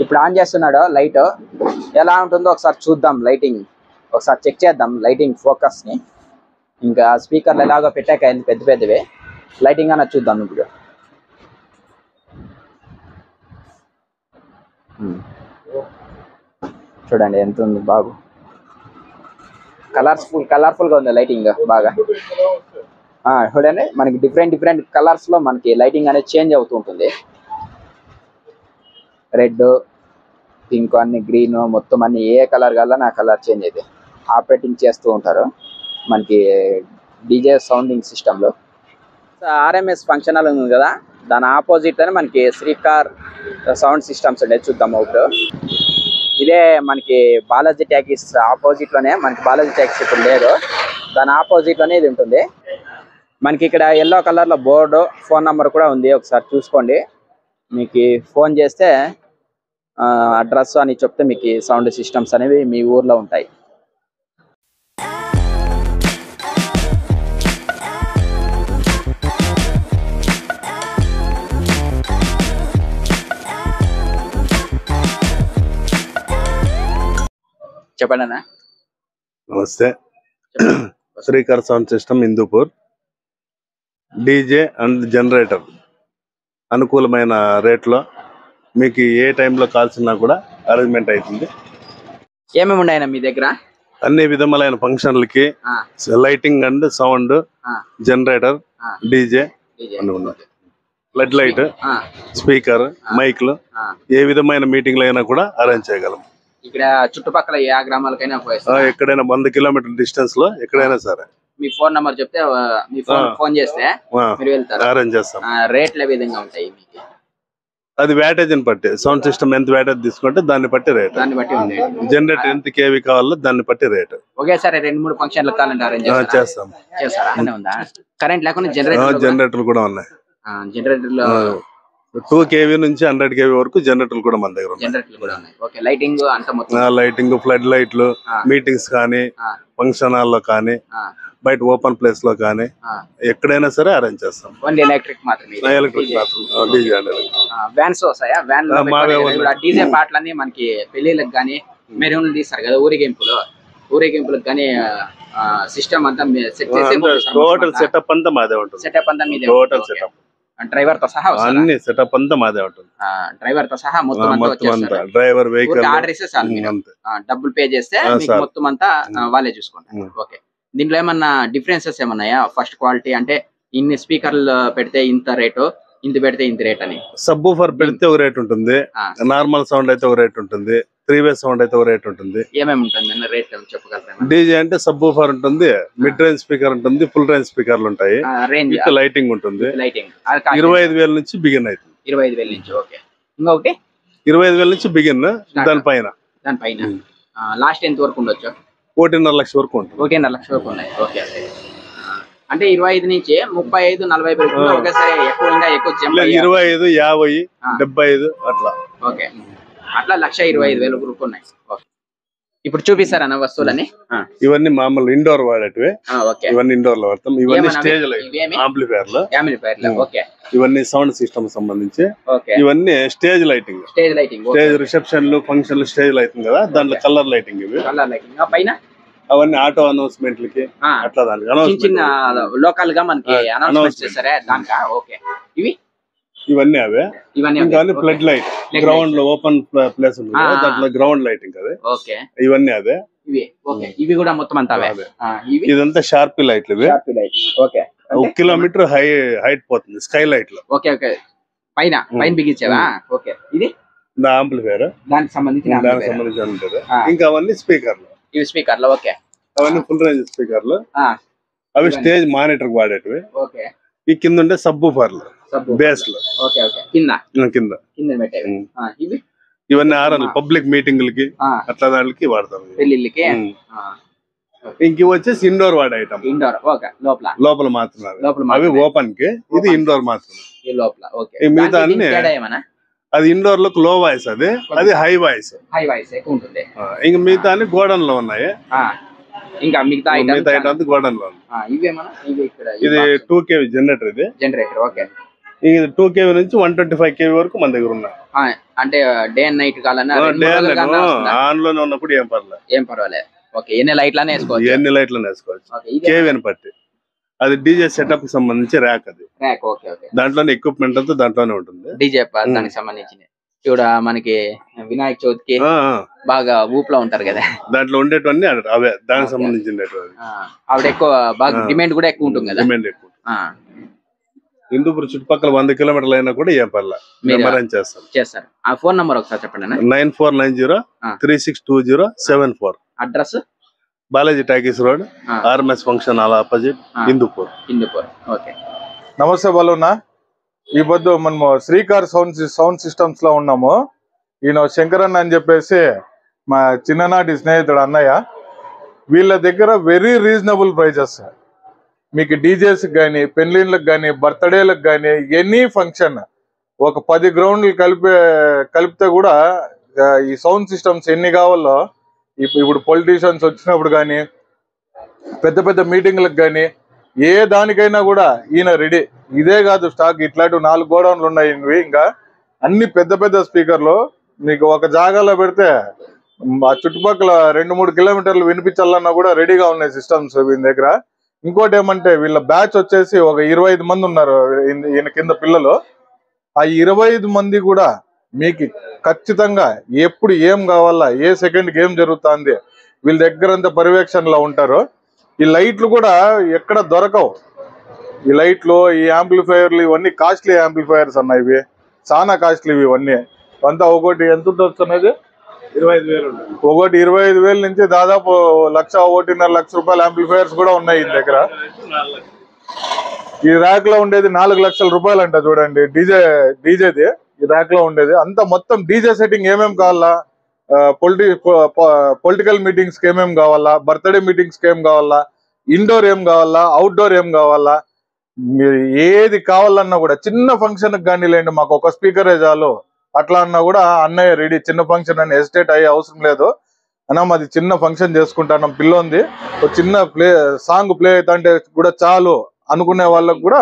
ఇప్పుడు ఆన్ చేస్తున్నాడు లైట్ ఎలా ఉంటుందో ఒకసారి చూద్దాం లైటింగ్ ఒకసారి చెక్ చేద్దాం లైటింగ్ ఫోకస్ ని ఇంకా స్పీకర్లు ఎలాగో పెట్టాక అయింది పెద్ద పెద్దవే లైటింగ్ అన్న చూద్దాం ఇప్పుడు ఉమ్. చూడండి ఎంత ఉంది బాగు కలర్ఫుల్ కలర్ఫుల్ గా ఉంది లైటింగ్ బాగా ఆ, చూడండి మనకి డిఫరెంట్ డిఫరెంట్ కలర్స్ లో మనకి లైటింగ్ అనేది చేంజ్ అవుతూ ఉంటుంది రెడ్ పింక్ అన్ని గ్రీన్ మొత్తం అన్ని ఏ కలర్ కావాలని ఆ కలర్ చేంజ్ అయితే ఆపరేటింగ్ చేస్తూ ఉంటారు మనకి డీజే సౌండింగ్ సిస్టంలో ఆర్ఎంఎస్ ఫంక్షన్ హాల్ ఉంది కదా దాని ఆపోజిట్ లోనే మనకి శ్రీకార్ సౌండ్ సిస్టమ్స్ ఉండే చూద్దాం ఒకటి ఇదే మనకి బాలాజీ ట్యాకీస్ ఆపోజిట్ లోనే మనకి బాలాజీ ట్యాక్స్ ఇప్పుడు లేదు దాని ఆపోజిట్ లోనే ఇది ఉంటుంది మనకి ఇక్కడ ఎల్లో కలర్ లో బోర్డు ఫోన్ నంబర్ కూడా ఉంది ఒకసారి చూసుకోండి మీకు ఫోన్ చేస్తే అడ్రస్ అని చెప్తే మీకు సౌండ్ సిస్టమ్స్ అనేవి మీ ఊర్లో ఉంటాయి చెప్పండి అన్న నమస్తే Srikar sound system Hindupur DJ and generator అనుకూలమైన రేట్లో మీకు ఏ టైంలో కాల్సినా కూడా అరేంజ్మెంట్ అవుతుంది ఏమేమి ఉన్నాయన్న మీ దగ్గర అన్ని విధములైన ఫంక్షన్లకి ఆ, లైటింగ్ అండ్ సౌండ్ ఆ, జనరేటర్ ఆ, డీజే DJ. అన్ని ఉన్నాయి ఫ్లడ్ లైట్ ఆ, స్పీకర్ మైక్లు ఆ. ఏ విధమైన మీటింగ్లు అయినా కూడా అరేంజ్ చేయగలం ఇక్కడ చుట్టుపక్కల ఏ గ్రామాలకైనా ఆ, పోయిస్తా ఎక్కడైనా వంద కిలోమీటర్ డిస్టెన్స్ లో ఎక్కడైనా సరే మీ ఫోన్ నంబర్ చెప్తే ఆ, మీ ఫోన్ ఆ. ఫోన్ చేస్తే మీరు వెళ్తారు అరేంజ్ చేస్తాం ఆ, రేట్లు ఏ విధంగా ఉంటాయి మీకు అది వేటేజ్ అని బట్టి సౌండ్ సిస్టమ్ ఎంత వేటేజ్ తీసుకుంటే దాన్ని బట్టి రేట్ దాన్ని బట్టి ఉంది జనరేటర్ ఎంత కేవీ కావాలో దాన్ని బట్టి రేట్ ఒకేసారి రెండు మూడు ఫంక్షన్లు కావాలంటే అరేంజ్ చేస్తారా చేస్తాం చేస్తారా అనే ఉందా కరెంట్ లేకుండా జనరేటర్ జనరేటర్లు కూడా ఉన్నాయి జనరేటర్ లో టూ కేవీ నుంచి హండ్రెడ్ కేవీ వరకు జనరేటర్లు కూడా మన దగ్గర ఉన్నాయి జనరేటర్లు కూడా ఉన్నాయి ఓకే లైటింగ్ అంత మొత్తం లైటింగ్ ఫ్లడ్ లైట్లు ఆ. మీటింగ్స్ కానీ ఆ, ఫంక్షన్ హాల్లో కానీ ఆ, బయట ఓపెన్ ప్లేస్ లో కానీ ఆ. ఎక్కడైనా సరే అరేంజ్ చేస్తాం ఓన్లీ ఎలక్ట్రిక్ మాత్రమే ఎలక్ట్రిక్ మాత్రం డీజే అండ్ electric. వ్యాన్స్ వస్తాయా వ్యాన్ ఆ, మావే ఉన్నాయి. డీజే పాటలన్నీ మనకి పెళ్లిళ్ళకి కానీ మెరూన్లు తీస్తారు కదా ఊరేగింపులు ఊరేగింపులకు కానీ సిస్టమ్ అంతా సెట్ చేసి టోటల్ సెటప్ అంతా మాదే ఉంటుంది సెటప్ అంతా మీదే టోటల్ సెటప్ డ్రైవర్ తో సహా వస్తారా? అన్ని సెటప్ అంతా మాదే ఉంటుంది ఆ, డ్రైవర్ తో సహా మొత్తం ఆ, అంతా మొత్తం అంతా వచ్చేస్తారు డ్రైవర్ వెహికల్ ఊరికే ఆర్డర్ ఇస్తే చాలు మీరు అంతే ఆ, డబ్బులు పే చేస్తే ఆ, మీకు చాలు. మొత్తం అంతా ఆ, వాళ్ళే చూసుకుంటారు ఉం. ఓకే దీంట్లో ఏమన్నా డిఫరెన్సెస్ ఏమన్నాయా ఫస్ట్ క్వాలిటీ అంటే ఇన్ని స్పీకర్లు పెడితే ఇంత రేటు ఇంత పెడితే ఇంత రేట్ అని సబ్ ఫర్ పెడితే ఒక రేట్ ఉంటుంది ఆ. నార్మల్ సౌండ్ అయితే ఒక రేట్ ఉంటుంది త్రీ వే సౌండ్ అయితే ఒక రేట్ ఉంటుంది ఏమేమి ఉంటుంది అన్న రేట్ చెప్పగలరా డీజే అంటే సబ్ ఫర్ ఉంటుంది మిడ్ రేంజ్ స్పీకర్ ఉంటుంది ఫుల్ రేంజ్ స్పీకర్లు ఉంటాయి రేంజ్ విత్ లైటింగ్ ఉంటుంది లైటింగ్ ఇరవై ఐదు వేల నుంచి బిగిన్ అవుతుంది ఇరవై ఐదు వేల నుంచి ఓకే ఇంకొకటి ఇరవై ఐదు వేల నుంచి బిగిన్ దానిపైన దానిపైన ఉం. లాస్ట్ ఎంత వరకు ఉండొచ్చు ఒకటిన్నర లక్ష వరకు ఉంటుంది ఒకటిన్నర లక్ష వరకు ఉన్నాయి ఓకే ఆ, అంటే ఇరవై ఐదు నుంచి ముప్పై ఐదు నలభై పెరుగుతుంది ఆ. ఒకేసారి ఎక్కువ ఇంకా ఎక్కువ జంప్ లేదు అయ్యా. ఇరవై ఐదు యాభై ఆ. డెబ్బై ఐదు అట్లా ఓకే అట్లా లక్ష ఇరవై ఐదు వేల వరకు ఉన్నాయి ఓకే. ఇప్పుడు చూపిస్తారన్న వస్తువులని ఆ, ఇవన్నీ మామూలు ఇండోర్ వాడేటివి ఆ, ఓకే ఇవన్నీ ఇండోర్ లో వాడతాం ఇవన్నీ ఏమన్నా స్టేజ్ ఇవి- లైట్ ఇవేమి? ఆంప్లిఫైర్ లో ఫ్యామిలీ పేర్లు ఉం. ఓకే ఇవన్నీ సౌండ్ సిస్టమ్ సంబంధించి ఓకే ఇవన్నీ stage lighting stage lighting stage రిసెప్షన్లు ఫంక్షన్లు స్టేజ్ లైటింగ్ కదా దాంట్లో కలర్ లైటింగ్ ఇవి కలర్ లైటింగ్ పైన అవన్నీ ఆటో అనౌన్స్మెంట్లకి ఆ, అట్లా దానికి చిన్న చిన్న అనౌన్స్మెంట్ లోకల్ గా మనకి ఆ, అనౌన్స్మెంట్ announcement. చేస్తారే దానికా ఓకే ఇవి ఇవన్నీ అవే ఇవన్నీ ఇంకా అన్ని okay. Flood light Flood ground లో ఓపెన్ ప్లేస్ ఉంది కదా, ఆ. దాంట్లో గ్రౌండ్ లైటింగ్ అదే ఓకే ఇవన్నీ అదే ఇవి ఓకే ఇవి కూడా మొత్తం అంతా అవే అదే. ఆ, ఇవి ఇదంతా షార్పీ లైట్లు ఇవి షార్ప్ లైట్ ఓకే ఒక కిలోమీటర్ హై హైట్ పోతుంది స్కై లైట్ లో ఓకే ఓకే పైన ఉం. పైన బిగించేవా ఓకే ఇది దా ఆంప్లిఫైర్ దానికి సంబంధించిన దానికి amplifier. సంబంధించి ఉంటుంది ఆ. ఇంకా అవన్నీ స్పీకర్లు ఇవి స్పీకర్లు ఓకే అవన్నీ ఫుల్ రేంజ్ స్పీకర్లు ఆ, అవి ఇవన్నీ. స్టేజ్ మానిటర్ వాడేటివి ఓకే ఈ కింద ఉండే సబ్బు ఫర్లు సబ్బు బేస్ లో ఓకే ఓకే కింద ఇంకా కింద కింద పెట్టేవి ఉం. ఆ, ఇవి ఇవన్నీ ఆర్ఎల్ పబ్లిక్ మీటింగ్లకి ఆ, అట్లా దానికి వాడతాం ఇవి. పెళ్ళిళ్ళకి ఉం. ఆ, ఇంక ఇవి వచ్చేసి ఇండోర్ వాడే ఐటమ్ ఇండోర్ ఓకే లోపల లోపల మాత్రమే అవి. లోపల అవి మాత్రమే. ఓపెన్ కి ఇది Open. ఇండోర్ మాత్రమే ఈ లోపల ఓకే ఈ మిగతా దానికి అన్ని- దీనికి తేడా ఏమన్నా అది ఇండోర్ లో లో వాయిస్ అది అది హై వాయిస్ హై వాయిస్ ఎక్కువ ఉంటుంది ఇంక మిగతా అన్ని గోడన్ లో ఉన్నాయి ఆ, ఇంకా మిగతా మిగతా ఐటమ్ ఐటమ్ గోడన్ లో ఉంది ఇవేమన్నా ఇవి ఇక్కడ ఇది టూ కేవీ జనరేటర్ ఇది జనరేటర్ ఓకే ఇది టూ కేవీ నుంచి వన్ ట్వంటీ ఫైవ్ కేవీ వరకు మన దగ్గర ఉన్నాయి ఆ, అంటే డే అండ్ నైట్ కాలన్నా రెండు డే మూడు రోజులు కాలన్నా వస్తుందా? ఆన్ లోనే ఉన్నప్పుడు ఏం పర్లేదు ఏం పర్వాలేదు ఓకే ఎన్ని లైట్లనే వేసుకోవచ్చు ఎన్ని లైట్లు వేసుకోవచ్చు ఓకే ఇది కేవీని పట్టి అది డీజే సెటప్ కి సంబంధించి ర్యాక్ అది ర్యాక్ ఓకే ఓకే దాంట్లోనే ఎక్విప్మెంట్ అంతా దాంట్లోనే ఉంటుంది డీజే ఉమ్. దానికి సంబంధించింది చూడ మనకి వినాయక చవితికి ఆ, ఆ. బాగా ఊపులో ఉంటారు కదా దాంట్లో ఉండేటివన్నీ అవే దానికి ఓకే. సంబంధించినవి ఆ, ఆవిడ ఎక్కువ బాగా ఆ. డిమాండ్ కూడా ఎక్కువ ఉంటుంది కదా డిమాండ్ ఎక్కువ ఆ, హిందూపూర్ చుట్టుపక్కల వంద కిలోమీటర్లు అయినా కూడా ఏం పర్లేదు మీరు మెమరైజ్ చేస్తాం చేస్తారు ఆ ఫోన్ నంబర్ ఒకసారి చెప్పండి అన్న నైన్ ఫోర్ నైన్ జీరో ఆ. Three six two zero seven four address Balaji talkies road ఆ. ఆర్ఎంఎస్ ఫంక్షన్ హాల్ ఆపోజిట్ ఆ. హిందూపూర్ హిందూపూర్ ఓకే నమస్తే బలోనా ఈ పొద్దు మనము శ్రీకార్ సౌండ్ సౌండ్ సిస్టమ్స్ లో ఉన్నాము ఈయన శంకరన్న అని చెప్పేసి మా చిన్ననాటి స్నేహితుడు అన్నయ్య వీళ్ళ దగ్గర వెరీ రీజనబుల్ ప్రైజెస్ మీకు డీజేస్ కానీ పెళ్లిళ్ళకి కానీ బర్త్డేలకు కానీ ఎనీ ఫంక్షన్ ఒక పది గ్రౌండ్లు కలిపే కలిపితే కూడా ఆ, ఈ సౌండ్ సిస్టమ్స్ ఎన్ని కావాలో ఇప్పు- ఇప్పుడు పొలిటీషియన్స్ వచ్చినప్పుడు కానీ పెద్ద పెద్ద మీటింగ్లకు కానీ ఏ దానికైనా కూడా ఈయన రెడీ ఇదే కాదు స్టాక్ ఇట్లాంటి నాలుగు గోడౌన్లు ఉన్నాయి ఇవి ఇంకా అన్ని పెద్ద పెద్ద స్పీకర్లు మీకు ఒక జాగాలో పెడితే మ్, ఆ చుట్టుపక్కల రెండు మూడు కిలోమీటర్లు వినిపించాలన్నా కూడా రెడీగా ఉన్నాయి సిస్టమ్స్ వీని దగ్గర ఇంకోటి ఏమంటే వీళ్ళ బ్యాచ్ వచ్చేసి ఒక ఇరవై ఐదు మంది ఉన్నారు ఈయన- ఈయన కింద పిల్లలు ఆ ఇరవై ఐదు మంది కూడా మీకు ఖచ్చితంగా ఎప్పుడు ఏం కావాలా ఏ సెకండ్కి ఏం జరుగుతుంది వీళ్ళ దగ్గర అంతా పర్యవేక్షణలో ఉంటారు ఈ లైట్లు కూడా ఎక్కడ దొరకవు ఈ లైట్లు ఈ యాంప్లిఫైయర్లు ఇవన్నీ కాస్ట్లీ యాంప్లిఫైయర్స్ అన్న ఇవి చాలా కాస్ట్లీ ఇవన్నీ అంతా ఒకటి ఎంత ఉంటుంది అనేది ఇరవై ఐదు వేలు ఒకటి ఇరవై ఐదు వేల నుంచి దాదాపు లక్ష ఒకటిన్నర లక్ష రూపాయల యాంప్లిఫైయర్స్ కూడా ఉన్నాయి ఈ దగ్గర ఈ ర్యాక్ లో ఉండేది నాలుగు లక్షల రూపాయలు అంట చూడండి డీజే డీజేది ఈ ర్యాక్ లో ఉండేది అంతా మొత్తం డీజే సెట్టింగ్ ఏమేం కావాలా పొలిటి పొలిటికల్ మీటింగ్స్ కి ఏమేం కావాలా బర్త్డే మీటింగ్స్ కి ఏం కావాలా ఇండోర్ ఏం కావాలా అవుట్డోర్ ఏం కావాలా మీరు ఏది కావాలన్నా కూడా చిన్న ఫంక్షన్ కానీ లేండి మాకు ఒక స్పీకరే చాలు అట్లా అన్నా కూడా అన్నయ్య రెడీ చిన్న ఫంక్షన్ అని హెసిటేట్ అయ్యే అవసరం లేదు అన్న మాది చిన్న ఫంక్షన్ చేసుకుంటాను పిల్ల ఉంది ఒక చిన్న ప్లే సాంగ్ ప్లే అవుతుంటే కూడా చాలు అనుకునే వాళ్ళకు కూడా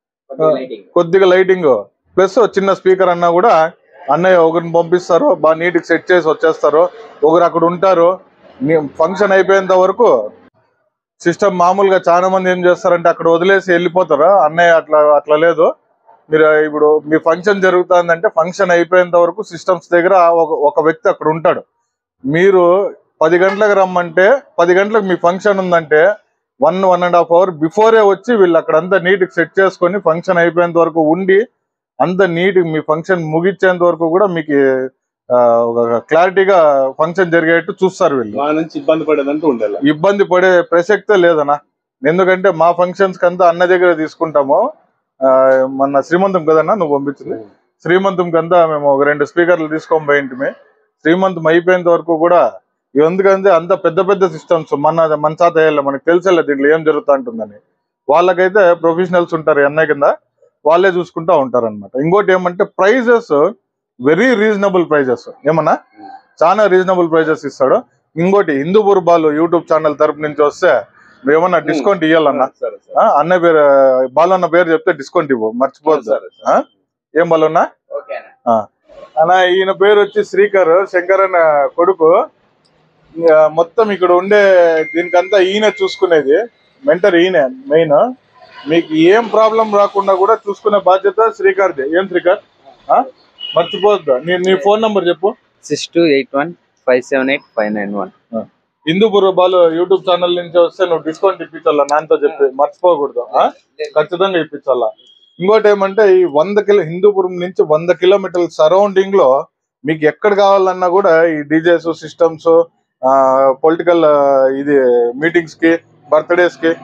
కొద్దిగా లైటింగ్ ప్లస్ చిన్న స్పీకర్ అన్నా కూడా అన్నయ్య ఒకరిని పంపిస్తారు బాగా నీట్గా సెట్ చేసి వచ్చేస్తారు ఒకరు అక్కడ ఉంటారు ఫంక్షన్ అయిపోయేంత వరకు సిస్టమ్ మామూలుగా చాలా మంది ఏం చేస్తారంటే అక్కడ వదిలేసి వెళ్ళిపోతారు అన్నయ్య అట్లా అట్లా లేదు మీరు ఇప్పుడు మీ ఫంక్షన్ జరుగుతుందంటే ఫంక్షన్ అయిపోయేంత వరకు సిస్టమ్స్ దగ్గర ఒక ఒక వ్యక్తి అక్కడ ఉంటాడు మీరు పది గంటలకు రమ్మంటే పది గంటలకు మీ ఫంక్షన్ ఉందంటే one one and half hour బిఫోరే వచ్చి వీళ్ళు అక్కడ అంతా నీట్గా సెట్ చేసుకొని ఫంక్షన్ అయిపోయేంత వరకు ఉండి అంత నీట్ మీ ఫంక్షన్ ముగించేంత వరకు కూడా మీకు ఆ, ఒక క్లారిటీగా ఫంక్షన్ జరిగేట్టు చూస్తారు వీళ్ళు మా నుంచి ఇబ్బంది పడేదంటూ ఉండాలి ఇబ్బంది పడే ప్రసక్తే లేదన్నా ఎందుకంటే మా ఫంక్షన్స్ కంతా అన్న దగ్గర తీసుకుంటాము ఆ, మొన్న శ్రీమంతం కదన్నా నువ్వు పంపించింది శ్రీమంతం కంతా మేము ఒక రెండు స్పీకర్లు తీసుకొని పోయింటిమి శ్రీమంతం అయిపోయేంత వరకు కూడా ఎందుకంటే అంత పెద్ద పెద్ద సిస్టమ్స్ మన మన చేత వేయాలి మనకు తెలిసేలే దీంట్లో ఏం జరుగుతూ ఉంటుందని వాళ్ళకైతే ప్రొఫెషనల్స్ ఉంటారు ఈ అన్నయ్య కింద వాళ్ళే చూసుకుంటా ఉంటారు అనమాట ఇంకోటి ఏమంటే ప్రైజెస్ వెరీ రీజనబుల్ ప్రైజెస్ ఏమన్నా చాలా రీజనబుల్ ప్రైజెస్ ఇస్తాడు ఇంకోటి హిందూపూర్ బాలు యూట్యూబ్ ఛానల్ తరపు నుంచి వస్తే ఏమన్నా డిస్కౌంట్ ఇవ్వాలన్నా సరే సరే ఆ, అన్న పేరు బాలు అన్న పేరు చెప్తే డిస్కౌంట్ ఇవ్వు మర్చిపోద్దు సరే ఆ? ఏం బాలు అన్న ఓకే అన్న ఈయన పేరు వచ్చి శ్రీకర్ శంకర్ అన్న కొడుకు ఇంకా మొత్తం ఇక్కడ ఉండే దీనికంతా ఈయన చూసుకునేది మెంటర్ ఈయన మెయిన్ మీకు ఏం ప్రాబ్లం రాకుండా కూడా చూసుకునే బాధ్యత శ్రీకర్ది ఏం శ్రీకర్ ఆ? మర్చిపోవద్దు నీ నీ ఫోన్ నంబర్ చెప్పు six two eight one five seven eight five nine one Hindupur Balu YouTube channel నుంచి వస్తే నువ్వు డిస్కౌంట్ ఇప్పించాలా నాన్నతో చెప్పి మర్చిపోకూడదు ఆ? ఖచ్చితంగా ఇప్పించాలా ఇంకోటి ఏమంటే ఈ వంద కిలో హిందూపురం నుంచి వంద కిలోమీటర్ల సరౌండింగ్ లో మీకు ఎక్కడ కావాలన్నా కూడా ఈ డీజేస్ సిస్టమ్స్ పొలిటికల్ ఇది మీటింగ్స్ కి బర్త్డేస్ కి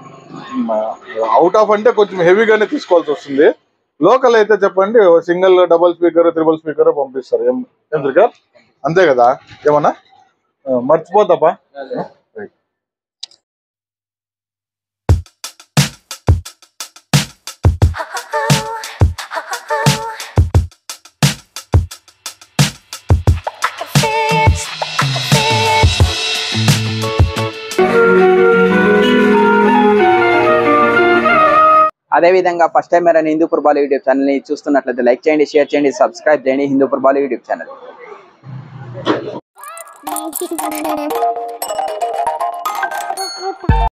అవుట్ ఆఫ్ అంటే కొంచెం హెవీగానే తీసుకోవాల్సి వస్తుంది లోకల్ అయితే చెప్పండి single double speaker triple speaker పంపిస్తారు ఏం ఏం శ్రీకర్? అంతే కదా ఏమన్నా ఆ, మర్చిపోతాపా అదేవిధంగా ఫస్ట్ టైం మీరు హిందూపూర్ బాలు యూట్యూబ్ ఛానల్ని చూస్తున్నట్లయితే లైక్ చేయండి షేర్ చేయండి సబ్స్క్రైబ్ చేయండి హిందూపూర్ బాలు యూట్యూబ్ ఛానల్